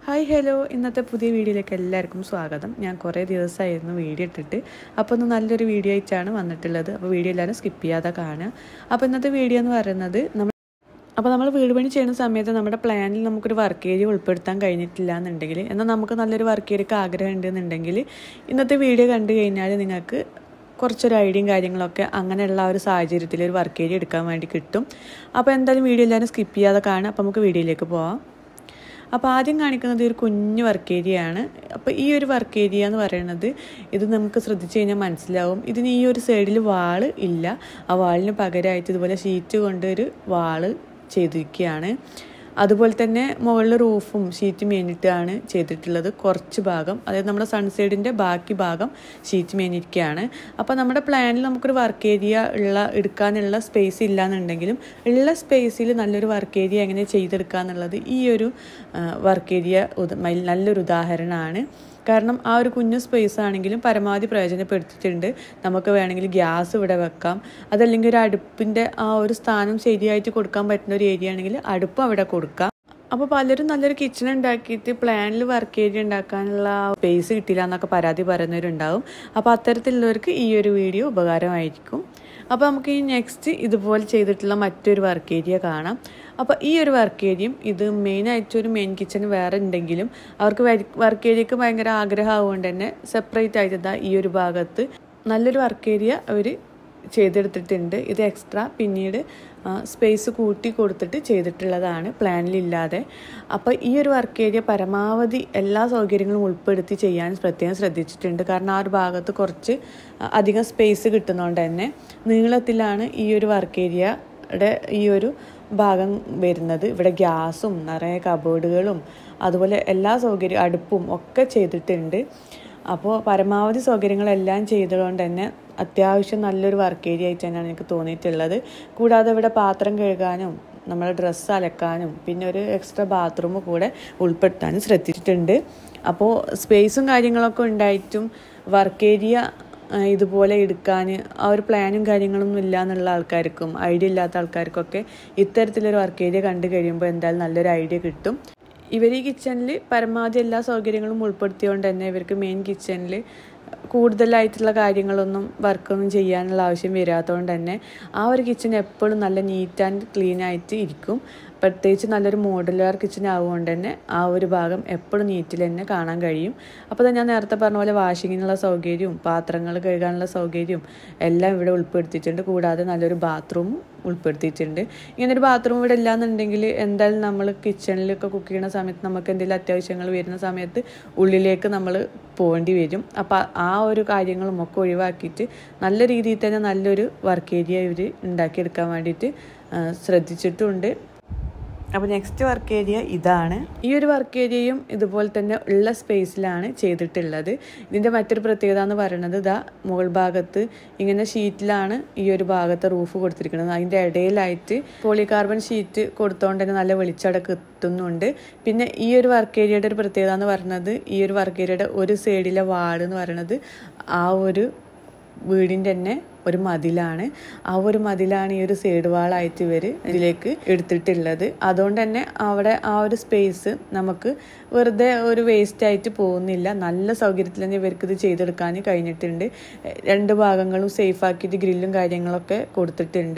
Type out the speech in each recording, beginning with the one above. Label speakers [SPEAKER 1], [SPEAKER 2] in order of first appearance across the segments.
[SPEAKER 1] hi hello ഇന്നത്തെ പുതിയ വീഡിയോയിലേക്ക് എല്ലാവർക്കും സ്വാഗതം ഞാൻ കുറേ ദിവസമായിരുന്നു വീഡിയോ ഇട്ടിട്ട് അപ്പോൾ ഒന്ന് നല്ലൊരു വീഡിയോ ആയിട്ടാണ് വന്നിട്ടുള്ളത് അപ്പോൾ വീഡിയോ എല്ലാവരും സ്കിപ്പ് ചെയ്യാതെ കാണുക അപ്പോൾ ഇന്നത്തെ വീഡിയോ എന്ന് പറയുന്നത് നമ്മൾ അപ്പോൾ നമ്മൾ വീട് പണി ചെയ്യുന്ന സമയത്ത് നമ്മുടെ പ്ലാനിൽ നമുക്കൊരു വർക്ക് ഏരിയ ഉൾപ്പെടുത്താൻ കഴിഞ്ഞിട്ടില്ല എന്നുണ്ടെങ്കിൽ എന്നാൽ നമുക്ക് നല്ലൊരു വർക്ക് ഏരിയക്ക് ആഗ്രഹം ഉണ്ടെന്നുണ്ടെങ്കിൽ ഇന്നത്തെ വീഡിയോ കണ്ടു കഴിഞ്ഞാൽ നിങ്ങൾക്ക് കുറച്ചൊരു ഐഡിയയും കാര്യങ്ങളൊക്കെ അങ്ങനെയുള്ള ആ ഒരു സാഹചര്യത്തിൽ ഒരു വർക്ക് ഏരിയ എടുക്കാൻ വേണ്ടി കിട്ടും അപ്പോൾ എന്തായാലും വീഡിയോ എല്ലാവരും സ്കിപ്പ് ചെയ്യാതെ കാണുക അപ്പോൾ നമുക്ക് വീഡിയോയിലേക്ക് പോവാം അപ്പോൾ ആദ്യം കാണിക്കുന്നത് ഒരു കുഞ്ഞു വർക്ക് ഏരിയ ആണ് അപ്പോൾ ഈ ഒരു വർക്ക് ഏരിയ എന്ന് പറയുന്നത് ഇത് നമുക്ക് ശ്രദ്ധിച്ചു കഴിഞ്ഞാൽ മനസ്സിലാവും ഇതിന് ഈ ഒരു സൈഡിൽ വാള് ഇല്ല ആ വാളിന് പകരമായിട്ട് ഇതുപോലെ ഷീറ്റ് കൊണ്ട് ഒരു വാള് ചെയ്തിരിക്കുകയാണ് അതുപോലെ തന്നെ മുകളിൽ റൂഫും ഷീറ്റ് മേഞ്ഞിട്ടാണ് ചെയ്തിട്ടുള്ളത് കുറച്ച് ഭാഗം അതായത് നമ്മുടെ സൺസൈഡിൻ്റെ ബാക്കി ഭാഗം ഷീറ്റ് മേഞ്ഞിരിക്കുകയാണ് അപ്പോൾ നമ്മുടെ പ്ലാനിൽ നമുക്കൊരു വർക്ക് ഏരിയ ഉള്ള എടുക്കാനുള്ള സ്പേസ് ഇല്ല എന്നുണ്ടെങ്കിലും ഉള്ള സ്പേസിൽ നല്ലൊരു വർക്ക് ഏരിയ എങ്ങനെ ചെയ്തെടുക്കുക എന്നുള്ളത് ഈ ഒരു വർക്ക് ഏരിയ നല്ലൊരു ഉദാഹരണമാണ് കാരണം ആ ഒരു കുഞ്ഞു സ്പേസ് ആണെങ്കിലും പരമാവധി പ്രയോജനപ്പെടുത്തിയിട്ടുണ്ട് നമുക്ക് വേണമെങ്കിൽ ഗ്യാസ് ഇവിടെ വെക്കാം അതല്ലെങ്കിൽ ഒരു അടുപ്പിൻ്റെ ആ ഒരു സ്ഥാനം ശരിയായിട്ട് കൊടുക്കാൻ പറ്റുന്ന ഒരു ഏരിയ ആണെങ്കിൽ അടുപ്പ് അവിടെ കൊടുക്കാം അപ്പോൾ പലരും നല്ലൊരു കിച്ചൺ ഉണ്ടാക്കിയിട്ട് പ്ലാനിൽ വർക്ക് ഏരിയ ഉണ്ടാക്കാനുള്ള സ്പേസ് കിട്ടില്ല എന്നൊക്കെ പരാതി പറയുന്നവരുണ്ടാവും അപ്പോൾ അത്തരത്തിലുള്ളവർക്ക് ഈ ഒരു വീഡിയോ ഉപകാരമായിരിക്കും അപ്പോൾ നമുക്ക് ഈ നെക്സ്റ്റ് ഇതുപോലെ ചെയ്തിട്ടുള്ള മറ്റൊരു വർക്ക് ഏരിയ കാണാം അപ്പോൾ ഈ ഒരു വർക്ക് ഏരിയയും ഇത് മെയിനായിട്ട് ഒരു മെയിൻ കിച്ചൺ വേറെ ഉണ്ടെങ്കിലും അവർക്ക് വർക്ക് ഏരിയക്ക് ഭയങ്കര ആഗ്രഹമാവുകൊണ്ട് തന്നെ സെപ്പറേറ്റ് ആയിട്ട് ഈ ഒരു ഭാഗത്ത് നല്ലൊരു വർക്ക് ഏരിയ അവർ ചെയ്തെടുത്തിട്ടുണ്ട് ഇത് എക്സ്ട്രാ പിന്നീട് സ്പേസ് കൂട്ടി കൊടുത്തിട്ട് ചെയ്തിട്ടുള്ളതാണ് പ്ലാനിലില്ലാതെ അപ്പോൾ ഈ ഒരു വർക്ക് ഏരിയ പരമാവധി എല്ലാ സൗകര്യങ്ങളും ഉൾപ്പെടുത്തി ചെയ്യാൻ പ്രത്യേകം ശ്രദ്ധിച്ചിട്ടുണ്ട് കാരണം ആ ഒരു ഭാഗത്ത് കുറച്ച് അധികം സ്പേസ് കിട്ടുന്നതുകൊണ്ട് തന്നെ നീളത്തിലാണ് ഈ ഒരു വർക്ക് ഏരിയയുടെ ഈ ഒരു ഭാഗം വരുന്നത് ഇവിടെ ഗ്യാസും നിറയെ കബോർഡുകളും അതുപോലെ എല്ലാ സൗകര്യം അടുപ്പും ഒക്കെ ചെയ്തിട്ടുണ്ട് അപ്പോൾ പരമാവധി സൗകര്യങ്ങളെല്ലാം ചെയ്തതുകൊണ്ട് തന്നെ അത്യാവശ്യം നല്ലൊരു വർക്ക് ഏരിയ ആയിട്ട് തന്നെയാണ് എനിക്ക് തോന്നിയിട്ടുള്ളത് കൂടാതെ ഇവിടെ പാത്രം കഴുകാനും നമ്മൾ ഡ്രസ്സ് അലക്കാനും പിന്നെ ഒരു എക്സ്ട്രാ ബാത്റൂം കൂടെ ഉൾപ്പെടുത്താനും ശ്രദ്ധിച്ചിട്ടുണ്ട് അപ്പോൾ സ്പേസും കാര്യങ്ങളൊക്കെ ഉണ്ടായിട്ടും വർക്ക് ഏരിയ ഇതുപോലെ എടുക്കാൻ ആ ഒരു പ്ലാനും കാര്യങ്ങളൊന്നും ഇല്ല എന്നുള്ള ആൾക്കാർക്കും ഐഡിയ ഇല്ലാത്ത ആൾക്കാർക്കൊക്കെ ഇത്തരത്തിലൊരു വർക്ക് ഏരിയ കണ്ടു കഴിയുമ്പോൾ എന്തായാലും നല്ലൊരു ഐഡിയ കിട്ടും ഇവർ ഈ കിച്ചണിൽ പരമാവധി എല്ലാ സൗകര്യങ്ങളും ഉൾപ്പെടുത്തിയതുകൊണ്ട് തന്നെ ഇവർക്ക് മെയിൻ കിച്ചണിൽ കൂടുതലായിട്ടുള്ള കാര്യങ്ങളൊന്നും വർക്കൊന്നും ചെയ്യാനുള്ള ആവശ്യം വരാത്തതുകൊണ്ട് തന്നെ ആ ഒരു കിച്ചൺ എപ്പോഴും നല്ല നീറ്റ് ആൻഡ് ക്ലീൻ ആയിട്ട് ഇരിക്കും പ്രത്യേകിച്ച് നല്ലൊരു മോഡുലാർ കിച്ചൺ ആവുകൊണ്ട് തന്നെ ആ ഒരു ഭാഗം എപ്പോഴും നീറ്റിൽ തന്നെ കാണാൻ കഴിയും അപ്പോൾ ഞാൻ നേരത്തെ പറഞ്ഞ പോലെ വാഷിങ്ങിനുള്ള സൗകര്യവും പാത്രങ്ങൾ കഴുകാനുള്ള സൗകര്യവും എല്ലാം ഇവിടെ ഉൾപ്പെടുത്തിയിട്ടുണ്ട് കൂടാതെ നല്ലൊരു ബാത്റൂമും ഉൾപ്പെടുത്തിയിട്ടുണ്ട് ഇങ്ങനെ ഒരു ബാത്റൂം ഇവിടെ ഇല്ലാന്നുണ്ടെങ്കിൽ എന്തായാലും നമ്മൾ കിച്ചണിലൊക്കെ കുക്ക് ചെയ്യുന്ന സമയത്ത് നമുക്ക് എന്തെങ്കിലും അത്യാവശ്യങ്ങൾ വരുന്ന സമയത്ത് ഉള്ളിലേക്ക് നമ്മൾ പോകേണ്ടി വരും അപ്പോൾ ആ ഒരു കാര്യങ്ങളും ഒക്കെ ഒഴിവാക്കിയിട്ട് നല്ല രീതിയിൽ തന്നെ നല്ലൊരു വർക്ക് ഏരിയ ഇവർ ഉണ്ടാക്കിയെടുക്കാൻ വേണ്ടിയിട്ട് ശ്രദ്ധിച്ചിട്ടുണ്ട് അപ്പോൾ നെക്സ്റ്റ് വർക്ക് ഏരിയ ഇതാണ് ഈ ഒരു വർക്ക് ഏരിയയും ഇതുപോലെ തന്നെ ഉള്ള സ്പേസിലാണ് ചെയ്തിട്ടുള്ളത് ഇതിൻ്റെ മറ്റൊരു പ്രത്യേകത എന്ന് പറയുന്നത് ഇതാ മുകൾ ഭാഗത്ത് ഇങ്ങനെ ഷീറ്റിലാണ് ഈ ഒരു ഭാഗത്ത് റൂഫ് കൊടുത്തിരിക്കുന്നത് അതിൻ്റെ ഇടയിലായിട്ട് പോളികാർബൺ ഷീറ്റ് കൊടുത്തുകൊണ്ട് തന്നെ നല്ല വെളിച്ചടക്ക് എത്തുന്നുണ്ട് പിന്നെ ഈ ഒരു വർക്ക് ഏരിയയുടെ ഒരു പ്രത്യേകത എന്ന് പറയുന്നത് ഈ ഒരു വർക്ക് ഏരിയയുടെ ഒരു സൈഡിലെ വാർഡ് എന്ന് പറയുന്നത് ആ ഒരു വീടിൻ്റെ തന്നെ ഒരു മതിലാണ് ആ ഒരു മതിലാണ് ഈ ഒരു സൈഡ് വാളായിട്ട് ഇവർ ഇതിലേക്ക് എടുത്തിട്ടുള്ളത് അതുകൊണ്ട് തന്നെ അവിടെ ആ ഒരു സ്പേസ് നമുക്ക് വെറുതെ ഒരു വേസ്റ്റ് ആയിട്ട് പോകുന്നില്ല നല്ല സൗകര്യത്തിൽ തന്നെ ഇവർക്ക് ഇത് ചെയ്തെടുക്കാൻ കഴിഞ്ഞിട്ടുണ്ട് രണ്ട് ഭാഗങ്ങളും സേഫ് ആക്കിയിട്ട് ഗ്രില്ലും കാര്യങ്ങളൊക്കെ കൊടുത്തിട്ടുണ്ട്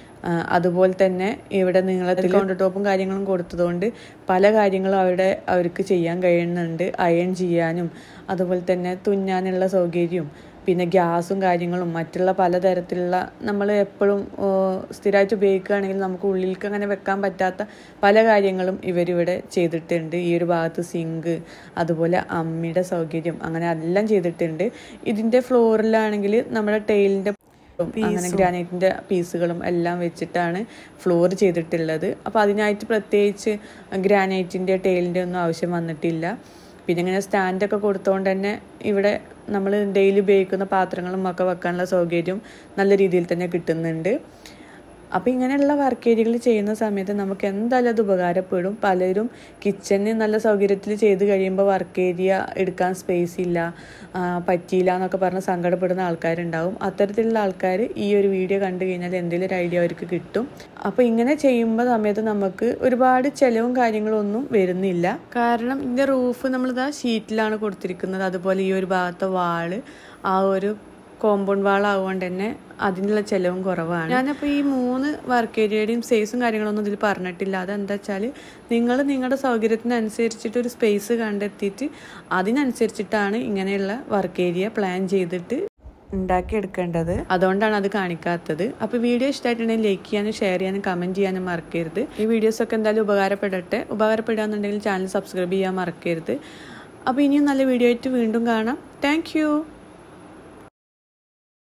[SPEAKER 1] അതുപോലെ തന്നെ ഇവിടെ നീളത്തിൽ കൗണ്ടർ ടോപ്പും കാര്യങ്ങളും കൊടുത്തതുകൊണ്ട് പല കാര്യങ്ങളും അവിടെ അവർക്ക് ചെയ്യാൻ കഴിയുന്നുണ്ട് അയൺ ചെയ്യാനും അതുപോലെ തന്നെ തുന്നാനുള്ള സൗകര്യവും പിന്നെ ഗ്യാസും കാര്യങ്ങളും മറ്റുള്ള പലതരത്തിലുള്ള നമ്മൾ എപ്പോഴും സ്ഥിരമായിട്ട് ഉപയോഗിക്കുകയാണെങ്കിൽ നമുക്ക് ഉള്ളിലേക്ക് അങ്ങനെ വെക്കാൻ പറ്റാത്ത പല കാര്യങ്ങളും ഇവരിവിടെ ചെയ്തിട്ടുണ്ട് ഈ ഒരു ഭാഗത്ത് സിങ്ക് അതുപോലെ അമ്മിയുടെ സൗകര്യം അങ്ങനെ എല്ലാം ചെയ്തിട്ടുണ്ട് ഇതിൻ്റെ ഫ്ലോറിലാണെങ്കിൽ നമ്മുടെ ടൈലിൻ്റെ അങ്ങനെ ഗ്രാനൈറ്റിൻ്റെ പീസുകളും എല്ലാം വെച്ചിട്ടാണ് ഫ്ലോർ ചെയ്തിട്ടുള്ളത് അപ്പോൾ അതിനായിട്ട് പ്രത്യേകിച്ച് ഗ്രാനൈറ്റിൻ്റെ ടൈലിൻ്റെ ഒന്നും ആവശ്യം വന്നിട്ടില്ല പിന്നെ ഇങ്ങനെ സ്റ്റാൻഡൊക്കെ കൊടുത്തുകൊണ്ട് തന്നെ ഇവിടെ നമ്മൾ ഡെയിലി ഉപയോഗിക്കുന്ന പാത്രങ്ങളും ഒക്കെ വെക്കാനുള്ള സൗകര്യം നല്ല രീതിയിൽ തന്നെ കിട്ടുന്നുണ്ട് അപ്പോൾ ഇങ്ങനെയുള്ള വർക്ക് ഏരിയകൾ ചെയ്യുന്ന സമയത്ത് നമുക്ക് എന്തായാലും അത് ഉപകാരപ്പെടും പലരും കിച്ചണിന് നല്ല സൗകര്യത്തിൽ ചെയ്ത് കഴിയുമ്പോൾ വർക്ക് ഏരിയ എടുക്കാൻ സ്പേസ് ഇല്ല ആ, പറ്റിയില്ല എന്നൊക്കെ പറഞ്ഞ് സങ്കടപ്പെടുന്ന ആൾക്കാരുണ്ടാവും അത്തരത്തിലുള്ള ആൾക്കാർ ഈ ഒരു വീഡിയോ കണ്ടു കഴിഞ്ഞാൽ എന്തെങ്കിലും ഒരു ഐഡിയ അവർക്ക് കിട്ടും അപ്പോൾ ഇങ്ങനെ ചെയ്യുമ്പോൾ സമയത്ത് നമുക്ക് ഒരുപാട് ചിലവും കാര്യങ്ങളും ഒന്നും വരുന്നില്ല കാരണം ഇതിൻ്റെ റൂഫ് നമ്മളിതാ ഷീറ്റിലാണ് കൊടുത്തിരിക്കുന്നത് അതുപോലെ ഈ ഒരു ഭാഗത്തെ വാള് ആ ഒരു കോമ്പൗണ്ട് വാളാവുകൊണ്ട് തന്നെ അതിനുള്ള ചിലവും കുറവാണ് ഞാനപ്പോൾ ഈ മൂന്ന് വർക്ക് ഏരിയയുടെയും സൈസും കാര്യങ്ങളൊന്നും ഇതിൽ പറഞ്ഞിട്ടില്ല അതെന്താ വെച്ചാൽ നിങ്ങൾ നിങ്ങളുടെ സൗകര്യത്തിനനുസരിച്ചിട്ട് ഒരു സ്പേസ് കണ്ടെത്തിയിട്ട് അതിനനുസരിച്ചിട്ടാണ് ഇങ്ങനെയുള്ള വർക്ക് ഏരിയ പ്ലാൻ ചെയ്തിട്ട് ഉണ്ടാക്കിയെടുക്കേണ്ടത് അതുകൊണ്ടാണ് അത് കാണിക്കാത്തത് അപ്പോൾ വീഡിയോ ഇഷ്ടമായിട്ടുണ്ടെങ്കിൽ ലൈക്ക് ചെയ്യാനും ഷെയർ ചെയ്യാനും കമൻറ്റ് ചെയ്യാനും മറക്കരുത് ഈ വീഡിയോസൊക്കെ എന്തായാലും ഉപകാരപ്പെടട്ടെ ഉപകാരപ്പെടുകയെന്നുണ്ടെങ്കിൽ ചാനൽ സബ്സ്ക്രൈബ് ചെയ്യാൻ മറക്കരുത് അപ്പോൾ ഇനിയും നല്ല വീഡിയോ ആയിട്ട് വീണ്ടും കാണാം താങ്ക്